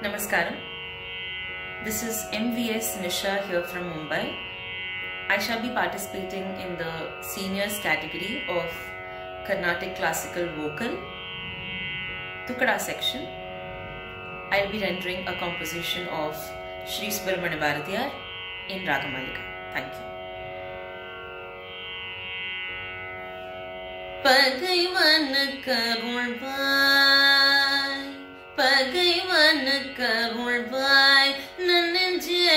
Namaskaram. This is MVS Nisha here from Mumbai. I shall be participating in the seniors category of Carnatic classical vocal, Tukada section. I'll be rendering a composition of Sri Subramanya Bharatiyar in Ragamalika. Thank you. பகைவனுக்கருள்வாய் பகைவனுக்கருள்வாய் நன்னெஞ்சே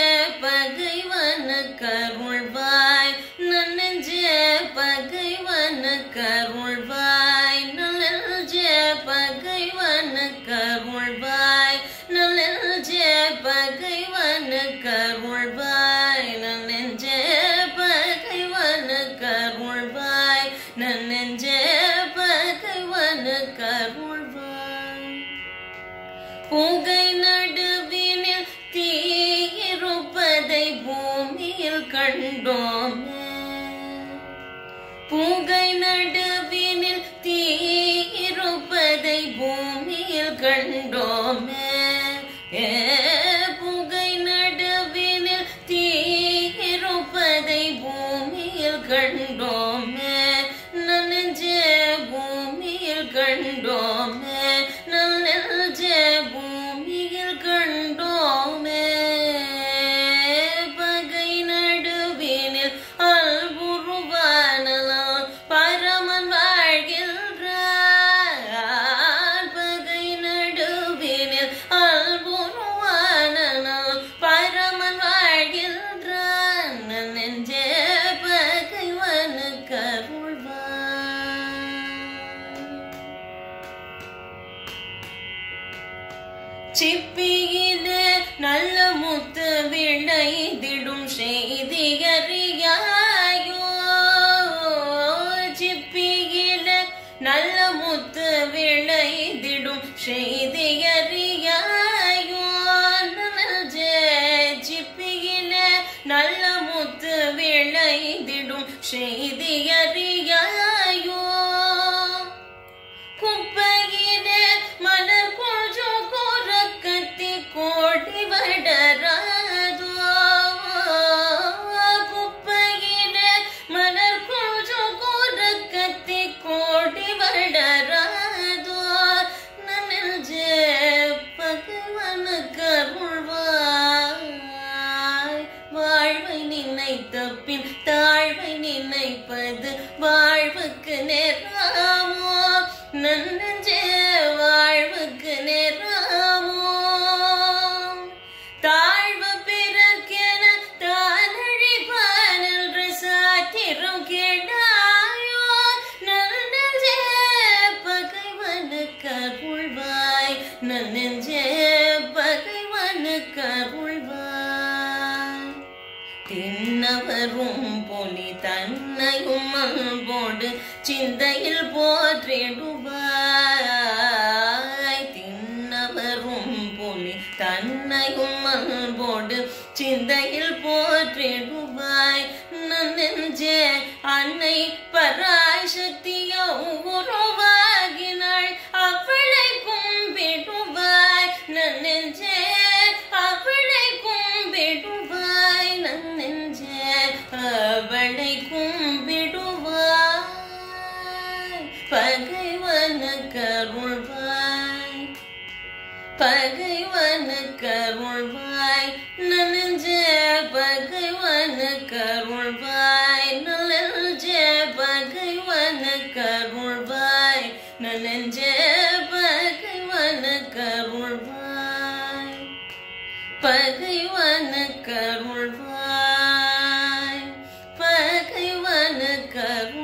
பகைவனுக்கருள்வாய் நன்னெஞ்சே பகைவனுக்கருள்வாய் நல்லெஞ்சே பகைவனுக்கருள்வாய் நல்லெஞ்சே பகைவனுக்கருள்வாய் நல்லெஞ்சே பகைவனுக்கருள்வாய் நன்னெஞ்சே பகைவனுக்கருள்வாய் பூகை நடுவினில் தீயிருப்பதை பூமியில் கண்டோமே பூகை நடுவினில் தீயிருப்பதை பூமியில் கண்டோமே ஏ புகை நடுவினில் தீயிருப்பதை பூமியில் கண்டோமே நனஞ்சே பூமியில் கண்டோமே நனஞ்சே பூமியில் கண்டோமே பகை நடுவினில் அல்புருவானலால் பரமன் வாழ்கின்றான் பகை நடுவினில் அல்புருவானலால் பரமன் வாழ்கின்றான் நெஞ்சே பகைவனு கருள்வான் சிப்பியிலே நல்ல முத்து விளைந்திடும் செய்தியறியாயோ சிப்பியிலே நல்ல முத்து விளைந்திடும் செய்தியறியாயோ நனஜே சிப்பியிலே நல்ல முத்து விளைந்திடும் செய்தியறியாயோ குப்பையிலே மலர் கொஞ்சம் கோரக்கத்தி கோடி வடராதோ குப்பையிலே மலர் கொஞ்சம் கோரக்கத்தி கோடி வடராதோ நனஞ்சே பகவன கருள்வாய் வாழ்வை நினைத்த பின் தாழ்வை நினைப்பது வாழ்வுக்கு நேராமோ நன்னஞ்சே வாழ்வுக்கு நேராமோ தாழ்வு பிறர்க்கென தானழிப்பான் என்று சாத்திரம் கேடாயோ நன்னஞ்சே பகைவனு கருள்வாய் நன்னஞ்சே பகைவனு கருள்வாய் தின்னவரும் பொலி தன்னையும் அன்போடு சிந்தையில் போற்றிடுவாய் தின்னவரும் பொலி தன்னையும் அன்போடு சிந்தையில் போற்றிடுவாய் நன்னெஞ்சே அன்னை பராய் சக்தியோ உருவாகினாள் அவளை கும்பிடுவாய் நன்னெஞ்சே அவளை கும்பிடுவாய் நன்னெஞ்சே அவளை கும்பிடுவாய் பகைவன கருள்வாய் பகைவன கருள்வாய் நனஞ்சே பகைவன கருள்வாய் நலஞ்சே பகைவன கருள்வாய் நனஞ்சே பகைவன கருள்வாய் பகைவன கருள்வாய் பகைவன கருள்வாய்